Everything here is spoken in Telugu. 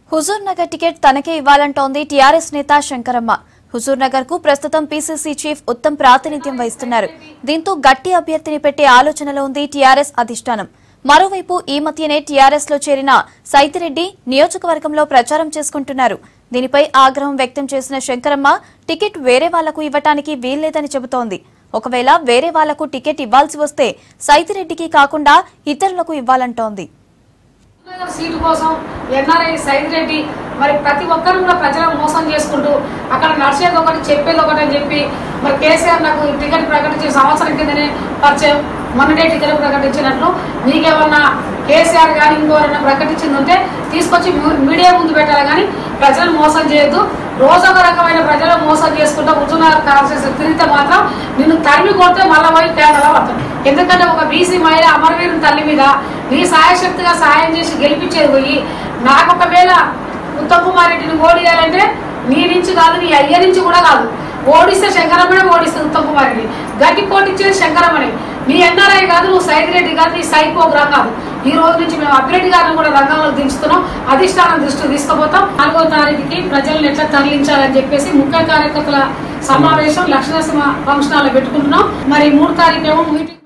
హుజూర్ నగర్ టికెట్ తనకే ఇవ్వాలంటోంది టీఆర్ఎస్ నేత శంకరమ్మ హుజూర్ నగర్ కు ప్రస్తుతం పీసీసీ చీఫ్ ఉత్తమ్ ప్రాతినిధ్యం వహిస్తున్నారు దీంతో గట్టి అభ్యర్థిని పెట్టే ఆలోచనలో ఉంది టీఆర్ఎస్ అధిష్టానం మరోవైపు ఈ మధ్యనే టీఆర్ఎస్ లో చేరిన సైతిరెడ్డి నియోజకవర్గంలో ప్రచారం చేసుకుంటున్నారు దీనిపై ఆగ్రహం వ్యక్తం చేసిన శంకరమ్మ టికెట్ వేరే వాళ్లకు ఇవ్వటానికి వీల్లేదని చెబుతోంది ఒకవేళ వేరే వాళ్లకు టికెట్ ఇవ్వాల్సి వస్తే సైతిరెడ్డికి కాకుండా ఇతరులకు ఇవ్వాలంటోంది నగర్ సీటు కోసం ఎన్ఆర్ఐ సైదిరెడ్డి మరి ప్రతి ఒక్కరు కూడా ప్రజలను మోసం చేసుకుంటూ అక్కడ నడిచేది ఒకటి చెప్పేది ఒకటి అని చెప్పి మరి కేసీఆర్ నాకు టికెట్ ప్రకటించిన సంవత్సరం కిందనే పరిచయం మొన్ననే టికెట్ ప్రకటించినట్లు మీకేమన్నా కేసీఆర్ కానీ ఇంకోరన్నా ప్రకటించింది ఉంటే తీసుకొచ్చి మీ- మీడియా ముందు పెట్టాలి కానీ ప్రజలను మోసం చేయొద్దు రోజు ఒక రకమైన ప్రజలను మోసం చేసుకుంటూ హుజూర్నగర్ కాన్స్టిట్యూన్సీ తిరిగితే మాత్రం నిన్ను తరిమి కొడితే మళ్ళీ పోయి కేంద్రంలో పడుతుంది ఎందుకంటే ఒక బీసీ మహిళ అమరవీరుని తల్లి మీద నీ సాయశక్తిగా సహాయం చేసి గెలిపించేది పోయి నాకు ఒకవేళ ఉత్తమ్ కుమార్ రెడ్డిని ఓడియాలంటే నీ నుంచి కాదు నీ అయ్య నుంచి కూడా కాదు ఓడిస్తే శంకరమ్మనే ఓడిస్తుంది ఉత్తమ్ కుమార్ రెడ్డి గట్టి పోటీచ్చేది శంకరమ్మని నీ ఎన్ఆర్ఐ కాదు నువ్వు సైద్ రెడ్డి కాదు నీ సైకోగ్రామ్ కాదు ఈ రోజు నుంచి మేము అప్రెడ్డి గారిని కూడా రంగంలోకి దించుతున్నాం అధిష్టానం దృష్టికి తీసుకుపోతాం నాలుగో తారీఖుకి ప్రజలను ఎట్లా తరలించాలని చెప్పేసి ముఖ్య కార్యకర్తల సమావేశం లక్ష్మీనరసింహ ఫంక్షన్ హాల్లో పెట్టుకుంటున్నాం మరి మూడు తారీఖు ఏమో మీటింగ్